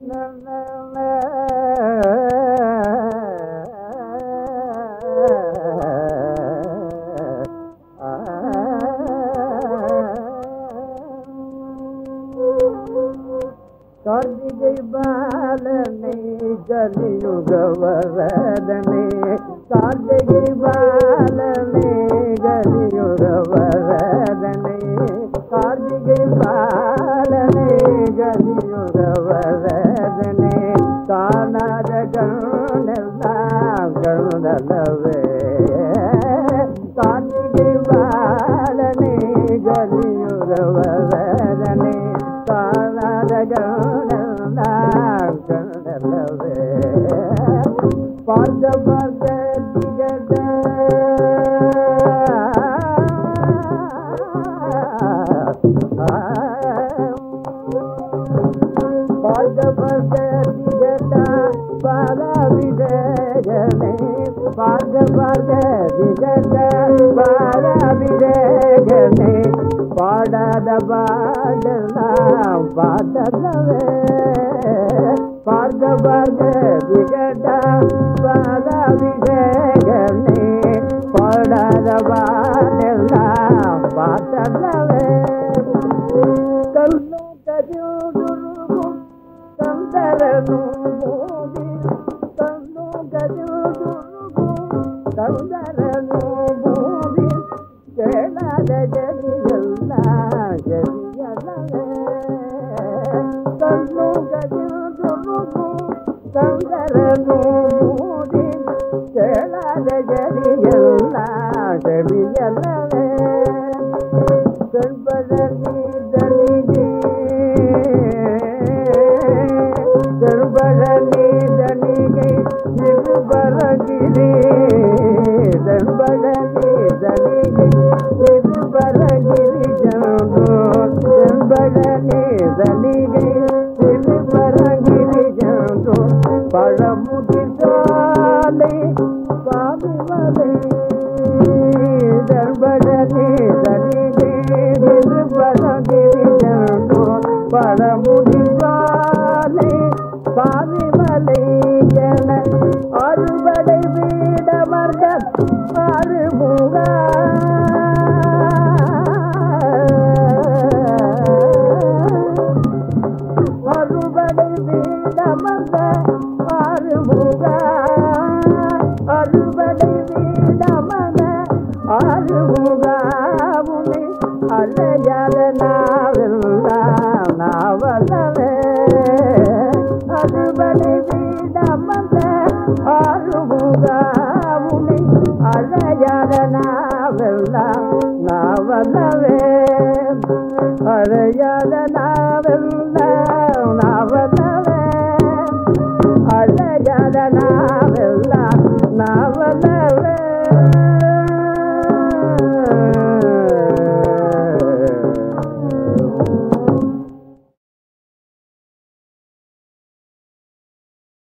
கார்த்திகை பாலனை கலியுக வரதனே கார்த்திகை பாலனை கலியுக வரதனே கார்த்திகை பாலனை கலியுக வரதனே காணாத கண்ணெல்லாம் கண்ணலவே கார்த்திகை பாலனை கலியுக வரதனே காணாத கண்ணெல்லாம் கண்ணலவே பார்த்த பார்த்த திகழ பார்த்த பார்த்த திகழ பாலாபிஷேகமே பார்த்த பார்த்த திகழ பாலாபிஷேகமே பாடாத பாடலாம் பாடலவே பார்த்த பார்த்த திகழ பாலாபிஷேகமே பாடாத பாடலாம் பாடலவே கல்லும் கஜுருகும் கந்தரனும் போதி கல்லும் கஜுருகும் கந்தரனும் போதி கேளாத ஜதியெல்லாம் ஜதியல்லவே கல்லும் கஜுருகும் கந்தரனும் போதி கேளாத ஜதியெல்லாம் ஜதியல்லவே கண்பழனி தனிகே தன்பழனி தனிகை திருபரகிரி தன்பழனி தனிகை திருபரகிரி ஜனோ தன்பழனி தனிகை திருபரகிரி ஜனோ பழமுதி சாலை சுவாமி தன்பழனி தனிகை திருபரகிரி ஜனோ பழமுதி சாலை பாவிமலை என அறுபடை வீடமர்ந்த அறுமுக அறுபடை வீடமர்ந்த அறுமுக அறுபடை வீடமர்ந்த அறுமுக உனை அலையாத நாவெல்லாம் நாவலவே அறுபடை வீடமர்ந்த அறுமுக உனை அலையாத நாவெல்லாம் நாவலவே அறையாத நாவெல்லாம்